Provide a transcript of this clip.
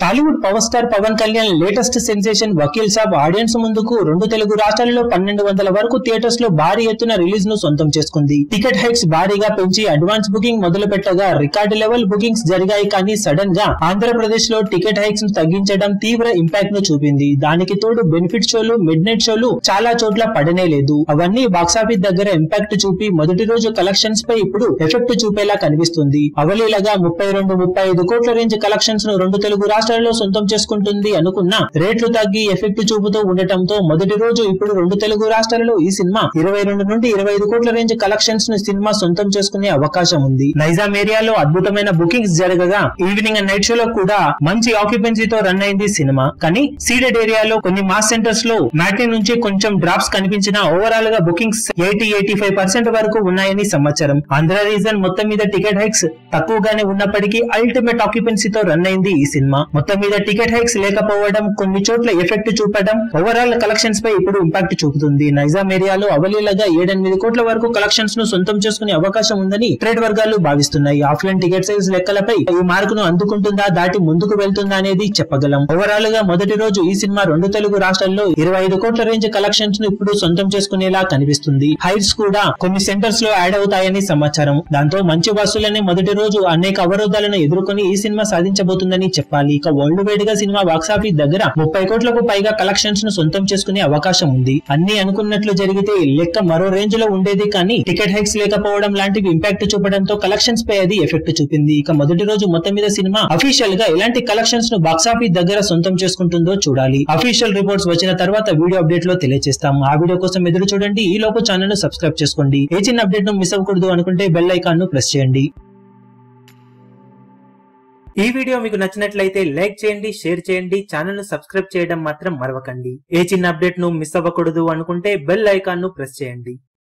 Tollywood power star Pawan Kalyan latest sensation Vakeel Saab audience ముందుకు రెండు తెలుగు రాష్ట్రాల్లో పన్నెండు వందల వరకు థియేటర్స్ లో భారీ ఎత్తున రిలీజ్ ను సొంతం చేసుకుంది టికెట్ హైక్స్ భారీగా పెంచి అడ్వాన్స్ బుకింగ్ మొదలు పెట్టగా రికార్డు లెవెల్ బుకింగ్స్ జరిగాయి కానీ సడన్ గా ఆంధ్రప్రదేశ్ లో టికెట్ హైక్స్ ను తగ్గించడం తీవ్ర ఇంపాక్ట్ ను చూపింది దానికి తోడు బెనిఫిట్ షోలు మిడ్ నైట్ షోలు చాలా చోట్ల పడనే లేదు అవన్నీ బాక్సాఫీస్ దగ్గర ఇంపాక్ట్ చూపి మొదటి రోజు కలెక్షన్స్ పై ఇప్పుడు ఎఫెక్ట్ చూపేలా కనిపిస్తుంది అవలీలగా ముప్పై రెండు ముప్పై ఐదు కోట్ల రేంజ్ కలెక్షన్స్ ను రెండు తెలుగు రాష్ట్రాల్లో సొంతం చేసుకుంటుంది అనుకున్న రేట్లు తగ్గి ఎఫెక్ట్ చూపుతూ ఉండటంతో మొదటి రోజు ఇప్పుడు రెండు తెలుగు రాష్ట్రాలలో ఈ సినిమా ఇరవై రెండు నుండి ఇరవై ఐదు కోట్ల రేంజ్ కలెక్షన్స్ ను సినిమా సొంతం చేసుకునే అవకాశం ఉంది నైజాం ఏరియాలో అద్భుతమైన బుకింగ్స్ జరగగా ఈవినింగ్ అండ్ నైట్ షోలో కూడా మంచి ఆక్యుపెన్సీతో రన్ అయింది సినిమా కానీ సీడెడ్ ఏరియాలో కొన్ని మాస్ సెంటర్స్ లో మ్యాటిన్ నుంచి కొంచెం డ్రాప్స్ కనిపించినా ఓవరాల్ గా bookings eighty eighty five percent వరకు ఉన్నాయని సమాచారం ఆంధ్ర రీజన్ మొత్తం మీద టికెట్ హైక్స్ తక్కువగానే ఉన్నప్పటికీ అల్టిమేట్ ఆక్యుపెన్సీతో రన్ అయింది ఈ సినిమా మొత్తం మీద టికెట్ హైక్స్ లేకపోవడం కొన్ని చోట్ల ఎఫెక్ట్ చూపడం ఓవరాల్ కలెక్షన్స్ పై ఇప్పుడు ఇంపాక్ట్ చూపుతుంది నైజాం ఏరియాలో అవలీలగా ఏడెనిమిది కోట్ల వరకు కలెక్షన్స్ ను సొంతం చేసుకునే అవకాశం ఉందని ట్రేడ్ వర్గాలు భావిస్తున్నాయి ఆఫ్లైన్ టికెట్ సైజ్ లెక్కలపై ఈ మార్కును అందుకుంటుందా దాటి ముందుకు వెళ్తుందా అనేది చెప్పగలం ఓవరాల్ గా మొదటి రోజు ఈ సినిమా రెండు తెలుగు రాష్ట్రాల్లో ఇరవై ఐదు కోట్ల రేంజ్ కలెక్షన్స్ ను ఇప్పుడు సొంతం చేసుకునేలా కనిపిస్తుంది హైట్స్ కూడా కొన్ని సెంటర్స్ లో యాడ్ అవుతాయని సమాచారం దాంతో మంచి వసూలని మొదటి రోజు అనేక అవరోధాలను ఎదుర్కొని ఈ సినిమా సాధించబోతుందని చెప్పాలి ఇక వరల్డ్ వైడ్ గా సినిమా బాక్సాఫీస్ దగ్గర ముప్పై కోట్లకు పైగా కలెక్షన్స్ ను సొంతం చేసుకునే అవకాశం ఉంది అన్ని అనుకున్నట్లు జరిగితే లెక్క మరో రేంజ్ లో ఉండేది కానీ టికెట్ హైక్స్ లేకపోవడం లాంటివి ఇంపాక్ట్ చూపడంతో కలెక్షన్స్ పై అది ఎఫెక్ట్ చూపింది ఇక మొదటి రోజు మొత్తం మీద సినిమా అఫీషియల్ గా ఎలాంటి కలెక్షన్స్ ను బాక్సాఫీస్ దగ్గర సొంతం చేసుకుంటుందో చూడాలి అఫీషియల్ రిపోర్ట్స్ వచ్చిన తర్వాత వీడియో అప్డేట్ లో తెలియజేస్తాం ఆ వీడియో కోసం ఎదురు చూడండి ఈ లోపు ఛానల్ ను సబ్స్క్రైబ్ చేసుకోండి ఏ చిన్న అప్డేట్ ను మిస్ అవ్వకూడదు అనుకుంటే బెల్ ఐకాన్ ను ప్రెస్ చేయండి ఈ వీడియో మీకు నచ్చినట్లయితే లైక్ చేయండి షేర్ చేయండి ఛానల్ ను సబ్స్క్రైబ్ చేయడం మాత్రం మరవకండి ఏ చిన్న అప్డేట్ ను మిస్ అవ్వకూడదు అనుకుంటే బెల్ ఐకాన్ ను ప్రెస్ చేయండి